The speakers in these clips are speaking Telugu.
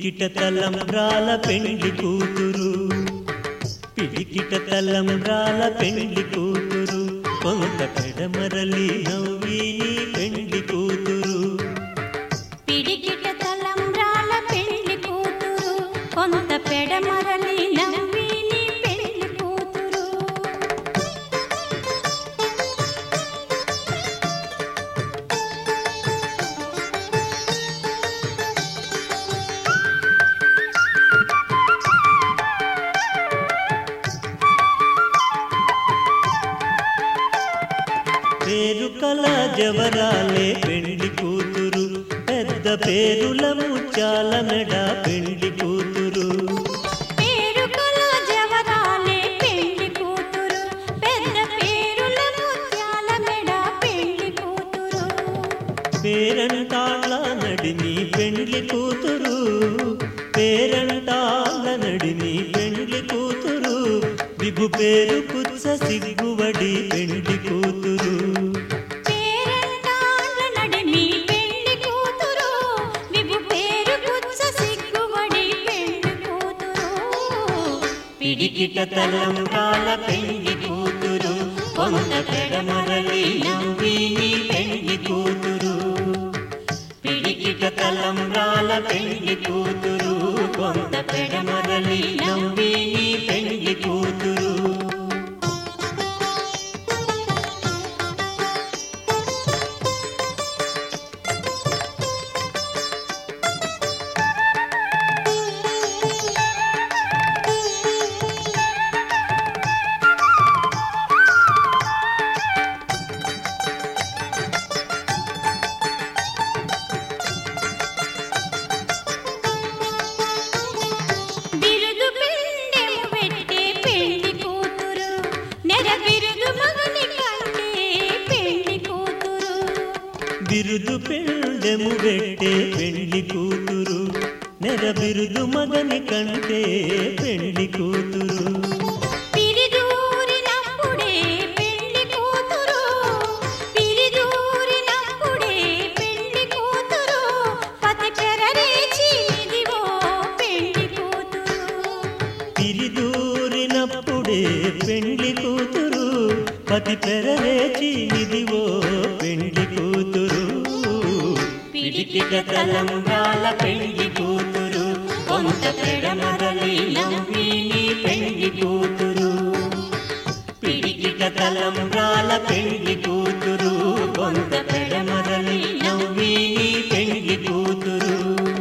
పిడికిట తలంబ్రాల పెండ్లి కూతురు పిడికిట తలంబ్రాల పెండ్లి కూతురు కొంత పెడమరలి నవ్వి నీ పెండ్లి కూతురు పిడికిట తలంబ్రాల పెళ్లి కూతురు కొంత పెడమరలి నవ్వి నీ పెళ్లి కూతురు పేరు కల జవరాలే పెండ్లి కూతురు పెద్ద పేరుల ముచ్చాల మెడ పెండ్లి కూతురు పేరుకల జవరాలే పెళ్లి కూతురు పెద్ద పేరుల ముత్యాల మెడ పెళ్లి కూతురు పేరంటాళ్ళ నడిని పెండ్లి కూతురు పేరంటాళ్ళ నడిని పెండ్లి కూతురు విభు పేరు కుత్స సిగ్గువడి పెండ్లి కూతురు పేరంటాళ్ళ నడిమి పెళ్లి కూతురు విభు పేరు కుత్స సిగ్గుబడి పెళ్లి కూతురు పిడికిట తలంబ్రాల పెండ్లి కూతురు కొంత పెడమరలి నవ్వి నీ పెండ్లి కూతురు పిడికిట తలంబ్రాల పెండ్లి కూతురు కొంత పెడమరలి నవ్వి నీ పెండ్లి కూతురు బిరుదు పిండెము పెట్టే పెళ్లి కూతురు నెర బిరుదు మగని కంటే పెళ్లి కూతురు బిరుదు పెళ్ళెము పెట్టే పెళ్లి కూతురు నెర బిరుదు మగని కంటే పెళ్లి కూతురు పిరిదూరినప్పుడే పెళ్లి కూతురు పిరిదూరినప్పుడే పెళ్లి కూతురు పతి పెరరేచి ఇదిగో పెళ్లి కూతురు తిరిదూరినప్పుడే పెళ్లి కూతురు పతి పెరరేచి నిదివో పెళ్లి కూతురు పిడికిట తలంబ్రాల పెళ్లి కూతురు కొంత పెడమరలి నవ్వి నీ పెళ్లి కూతురు పిడికిట తలంబ్రాల పెళ్లి కూతురు కొంత పెడమరలి నవ్వి నీ పెళ్లి కూతురు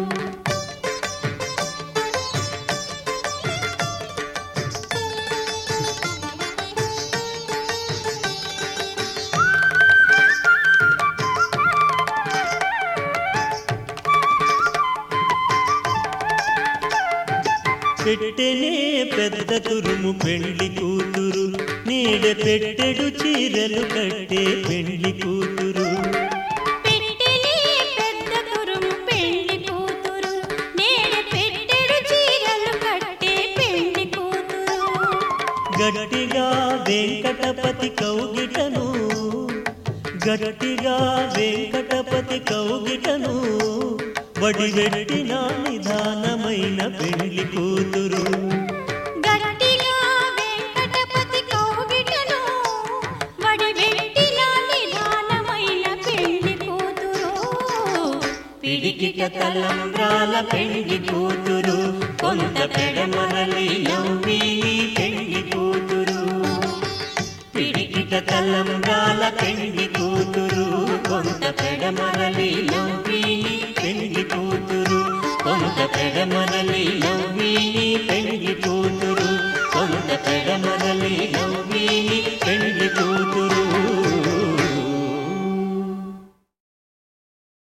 పెట్టెనే పెద్ద తురుము పెళ్లి కూతురు నీడ పెట్టెడు చీరలు కట్టే పెళ్లి కూతురు పెట్టెలే పెద్ద తురుము పెళ్లి కూతురు నేడ పెట్టెడు చీరలు కట్టే పెళ్లి కూతురు గట్టిగా వెంకటపతి కౌగిటను గట్టిగా వెంకటపతి కౌగిటను వడివెట్టిన నిదానమైన పెళ్లి కూతురు గట్టిగా వెంకటపతి కౌగిటను వడివెట్టిన నిదానమైన పెళ్లి కూతురు పిడికిట తలంబ్రాల పెళ్లి కూతురు కొంత పెడమరలి నవ్వి నీ పెళ్లి కూతురు పిడికిట తలంబ్రాల పెళ్లి కూతురు కొంత పెడమరలి నవ్వి నీ పెళ్లి కూతురు కొంత పెడమరలి నవ్వి